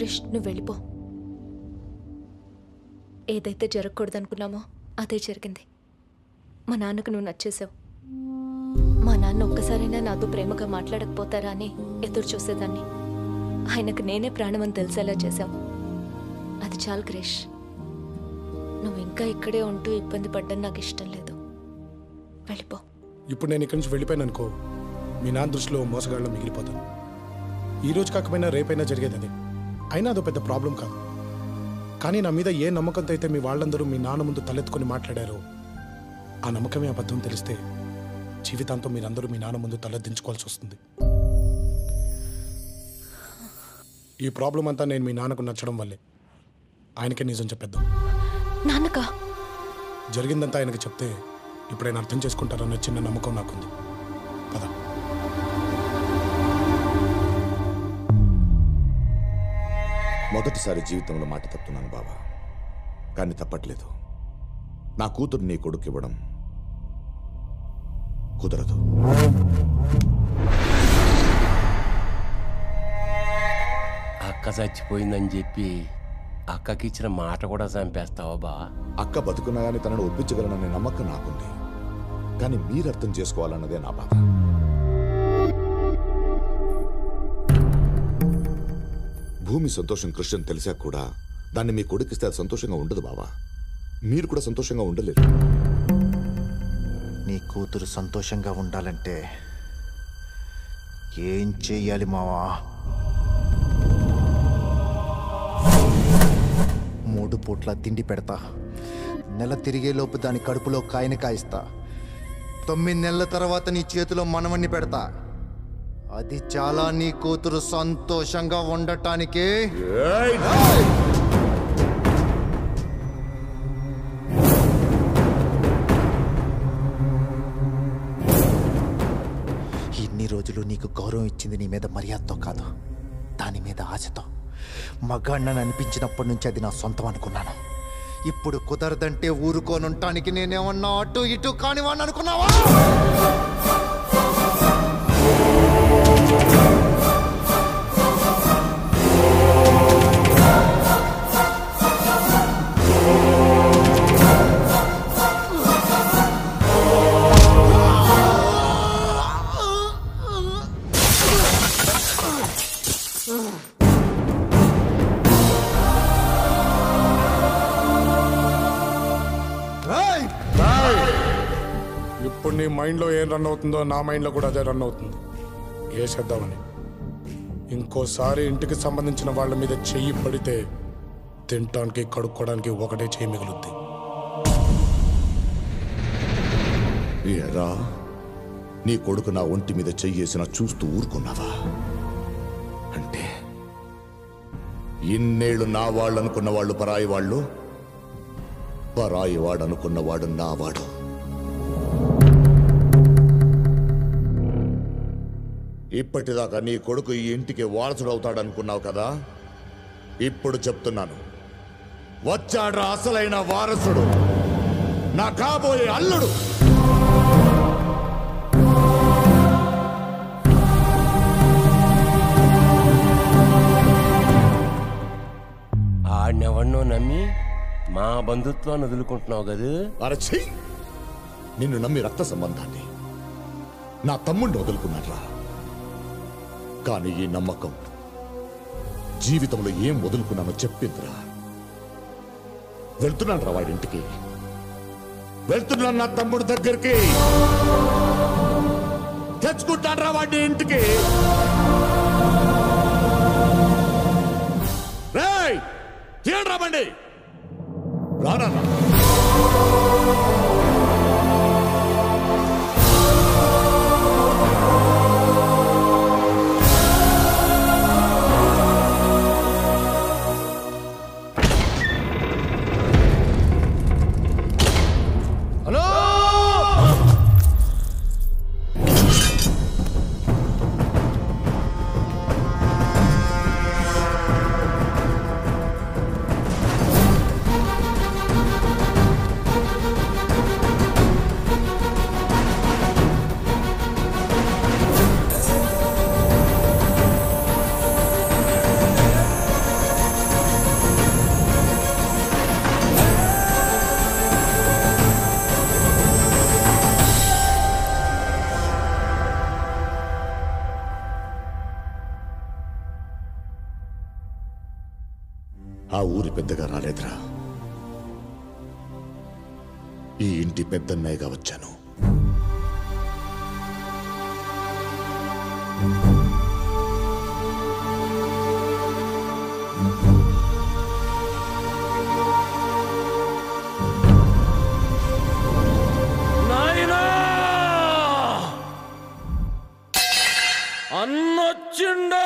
క్రిష్ నువ్వు వెళ్ళిపో ఏదైతే జరగకూడదనుకున్నామో అదే జరిగింది మా నాన్నకు నువ్వు నచ్చేసావు మా నాన్న ఒక్కసారైనా నాతో ప్రేమగా మాట్లాడకపోతారా అని ఎదురు చూసేదాన్ని ఆయనకు నేనే ప్రాణమని తెలిసేలా చేశావు అది చాలు క్రిష్ నువ్వు ఇంకా ఇక్కడే ఉంటూ ఇబ్బంది పడ్డం నాకు ఇష్టం లేదు వెళ్ళిపో ఇప్పుడు నేను ఇక్కడి నుంచి వెళ్ళిపోయాను అనుకో మీ నాన్న దృష్టిలో మోసగాళ్ళ మిగిలిపోతాను ఈ రోజు కాకపోయినా రేపైనా జరిగేది అదే అయినా అదో పెద్ద ప్రాబ్లం కాదు కానీ నా మీద ఏ నమ్మకంతో అయితే మీ వాళ్ళందరూ మీ నాన్న ముందు తలెత్తుకొని మాట్లాడారో ఆ నమ్మకమే అబద్ధం తెలిస్తే జీవితాంతం మీరందరూ మీ నాన్న ముందు తలెత్తించుకోవాల్సి వస్తుంది ఈ ప్రాబ్లం అంతా నేను మీ నాన్నకు నచ్చడం వల్లే ఆయనకే నిజం చెప్పేద్దాం నాన్నకా జరిగిందంతా ఆయనకి చెప్తే ఇప్పుడు ఆయన అర్థం చేసుకుంటారన్న చిన్న నమ్మకం నాకుంది పద మొదటిసారి జీవితంలో మాట తప్పుతున్నాను బావా కానీ తప్పట్లేదు నా కూతురు నీ కొడుకు ఇవ్వడం కుదరదు అక్క చచ్చిపోయిందని చెప్పి అక్కకి ఇచ్చిన మాట కూడా చంపేస్తావా బా అక్క బతుకున్నా కానీ తనను ఒప్పించగలననే నమ్మకం నాకుంది కానీ మీరు అర్థం చేసుకోవాలన్నదే నా బాధ భూమి సంతోషం కృష్ణ తెలిసాక కూడా దాన్ని మీ కొడుకిస్తే అది సంతోషంగా ఉండదు బావా మీరు కూడా సంతోషంగా ఉండలేరు నీ కూతురు సంతోషంగా ఉండాలంటే ఏం చెయ్యాలి మావా మూడు పూట్ల తిండి పెడతా నెల తిరిగేలోపు దాని కడుపులో కాయని కాయిస్తా తొమ్మిది నెలల తర్వాత నీ చేతిలో మనవణ్ణి పెడతా అది చాలా నీ కూతురు సంతోషంగా ఉండటానికి ఇన్ని రోజులు నీకు గౌరవం ఇచ్చింది నీ మీద మర్యాదతో కాదు దాని మీద ఆశతో మగాణ్ణని అనిపించినప్పటి నుంచి అది నా సొంతం అనుకున్నాను ఇప్పుడు కుదరదంటే ఊరుకోనుంటానికి నేనేమన్నా అటు ఇటు కానివాడిని అనుకున్నావా ఇప్పుడు నీ మైండ్లో ఏం రన్ అవుతుందో నా మైండ్లో కూడా అదే రన్ అవుతుంది వేసేద్దామని ఇంకోసారి ఇంటికి సంబంధించిన వాళ్ళ మీద చెయ్యి పడితే తినటానికి కడుక్కోవడానికి ఒకటే చెయ్యి మిగులుద్ది ఏరా నీ కొడుకు నా ఒంటి మీద చెయ్యేసిన చూస్తూ ఊరుకున్నావా అంటే ఇన్నేళ్లు నా వాళ్ళు అనుకున్న వాళ్ళు పరాయి వాళ్ళు పరాయి వాడు అనుకున్నవాడు నా వాడు ఇప్పటిదాకా నీ కొడుకు ఈ ఇంటికి వారసుడు అవుతాడనుకున్నావు కదా ఇప్పుడు చెప్తున్నాను వచ్చాడ్రా అసలైన వారసుడు నా కాబోయే అల్లుడు ఆడినెవడినో నమ్మి మా బంధుత్వాన్ని వదులుకుంటున్నావు కదా అరచి నిన్ను నమ్మి రక్త సంబంధాన్ని నా తమ్ముడిని వదులుకున్నాడ్రా కానీ ఈ నమ్మకం జీవితంలో ఏం వదులుకున్నానో చెప్పిందిరా వెళ్తున్నాను రా వాడింటికి వెళ్తున్నాను నా తమ్ముడి దగ్గరికి తెచ్చుకుంటాను రా వాడి ఇంటికి రేయ్ తీయండి రా బండి రానా హలో ఆ ఆ ఊరి పెద్దగా రాలేదురా ఈ ఇంటి పెద్దన్నయ్యగా వచ్చాను నాయనా అన్నొచ్చిండో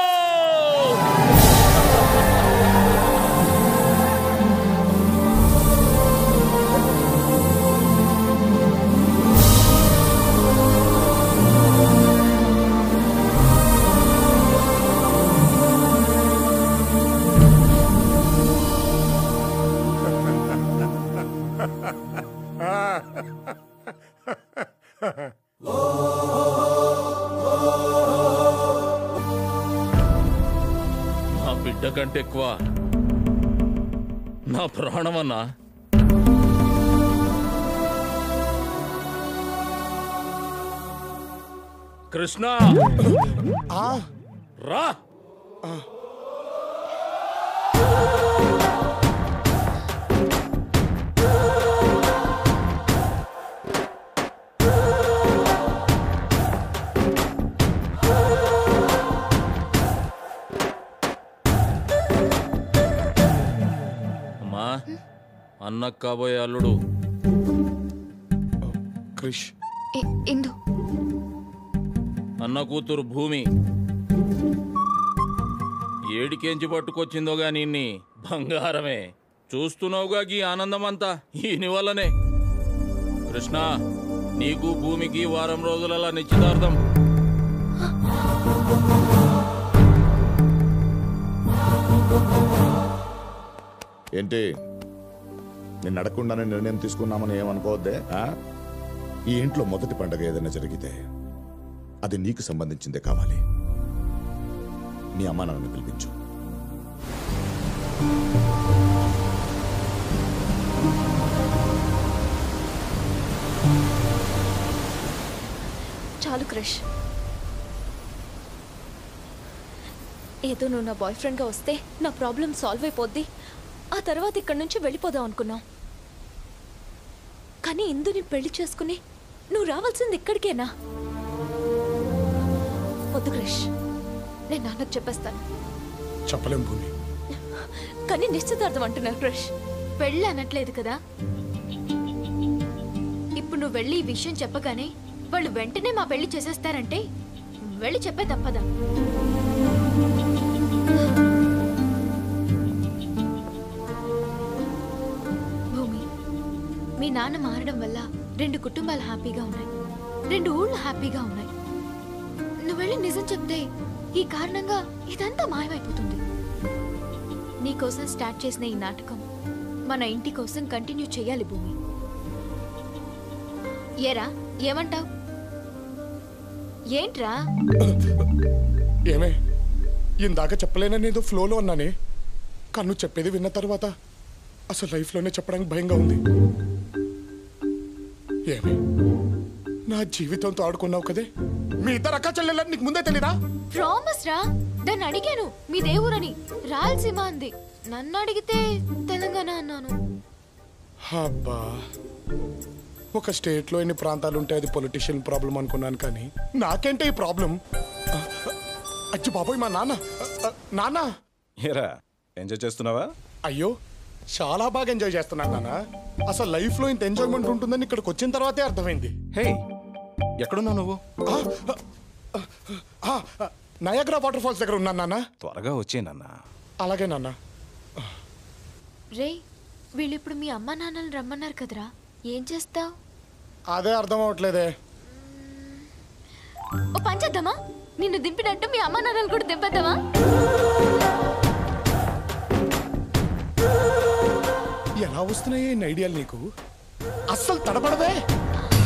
నా బిడ్డ కంటే ఎక్కువ నా ప్రాణమన్నా కృష్ణ రా అమ్మా అన్న కాబోయే అల్లుడు క్రిష్ ఇ- ఇందు అన్న కూతురు భూమి ఏడికెంచి పట్టుకొచ్చిందో గాని ఇన్ని బంగారమే చూస్తున్నావుగా గీ ఆనందమంతా ఈయన వల్లనే కృష్ణ నీకు భూమికి వారం రోజులలా నిశ్చితార్థం ఏంటి నేను అడగకుండానే నిర్ణయం తీసుకున్నామని ఏమనుకోవద్దే ఆ? ఈ ఇంట్లో మొదటి పండగ ఏదైనా జరిగితే అది నీకు సంబంధించిందే కావాలి నీ అమ్మా నాన్నని పిలిపించు చాలు క్రష్ ఏదో నువ్వు నా బాయ్ ఫ్రెండ్గా వస్తే నా ప్రాబ్లం సాల్వ్ అయిపోద్ది ఆ తర్వాత ఇక్కడి నుంచి వెళ్ళిపోదాం అనుకున్నాం కానీ ఇందుని పెళ్లి చేసుకుని నువ్వు రావాల్సింది ఇక్కడికేనా వద్దు క్రష్ నేను నాన్నకు చెప్పేస్తాను చెప్పలేం భూమి కానీ నిశ్చితార్థం అంటున్నారు క్రష్ పెళ్ళి అనట్లేదు కదా ఇప్పుడు నువ్వు వెళ్ళి ఈ విషయం చెప్పగానే వాళ్ళు వెంటనే మా పెళ్లి చేసేస్తారంటే వెళ్ళి చెప్పే తప్పదా భూమి మీ నాన్న మారడం వల్ల రెండు కుటుంబాలు హ్యాపీగా ఉన్నాయి రెండు ఊళ్ళు హ్యాపీగా ఉన్నాయి నువ్వు వెళ్ళి నిజం చెప్తే ఈ కారణంగా ఇదంతా మాయమైపోతుంది నీకోసం స్టార్ట్ చేసిన ఈ నాటకం మన ఇంటి కోసం కంటిన్యూ చేయాలి భూమి ఏరా ఏమంటావ్ ఏంట్రా ఏమే ఇందాక చెప్పలేనని ఏదో ఫ్లోలో అన్నానే కన్ను చెప్పేది విన్న తర్వాత అసలు లైఫ్లోనే చెప్పడానికి భయంగా ఉంది ఏమే నా జీవితంతో ఆడుకున్నావు కదే మీ ఇద్దరు అక్క చెల్లెలని నీకు ముందే తెలీదా ప్రామిస్ రా దాన్ని అడిగాను మీ దేవురని రాయలసీమ అంది నన్ను అడిగితే తెలంగాణ అన్నాను అబ్బా ఒక స్టేట్లో ఎన్ని ప్రాంతాలు ఉంటే అది పొలిటీషియన్ ప్రాబ్లం అనుకున్నాను కానీ నాకేంటే ఈ ప్రాబ్లం అచ్చి బాబోయ్ మా నాన్న ఆ, నాన్న ఏరా ఎంజాయ్ చేస్తున్నావా అయ్యో చాలా బాగా ఎంజాయ్ చేస్తున్నాను నాన్న అసలు లైఫ్లో ఇంత ఎంజాయ్మెంట్ ఉంటుందని ఇక్కడికి వచ్చిన తర్వాతే అర్థమైంది హే ఎక్కడున్నావు నువ్వు ఆ, ఆ, నయాగ్రా వాటర్ ఫాల్స్ దగ్గర ఉన్నాను నాన్న త్వరగా వచ్చేనన్నా అలాగే నాన్న రే వీళ్ళిప్పుడు మీ అమ్మ నాన్నలు రమ్మన్నారు కదరా ఏం చేస్తావ్ అదే అర్థం అవట్లేదే ఓ పని చేద్దామా నిన్ను దింపినట్టు మీ అమ్మ నాన్నలు కూడా దింపేద్దామా ఎలా వస్తున్నాయి ఇన్ని ఐడియాలు నీకు అస్సలు తడబడదే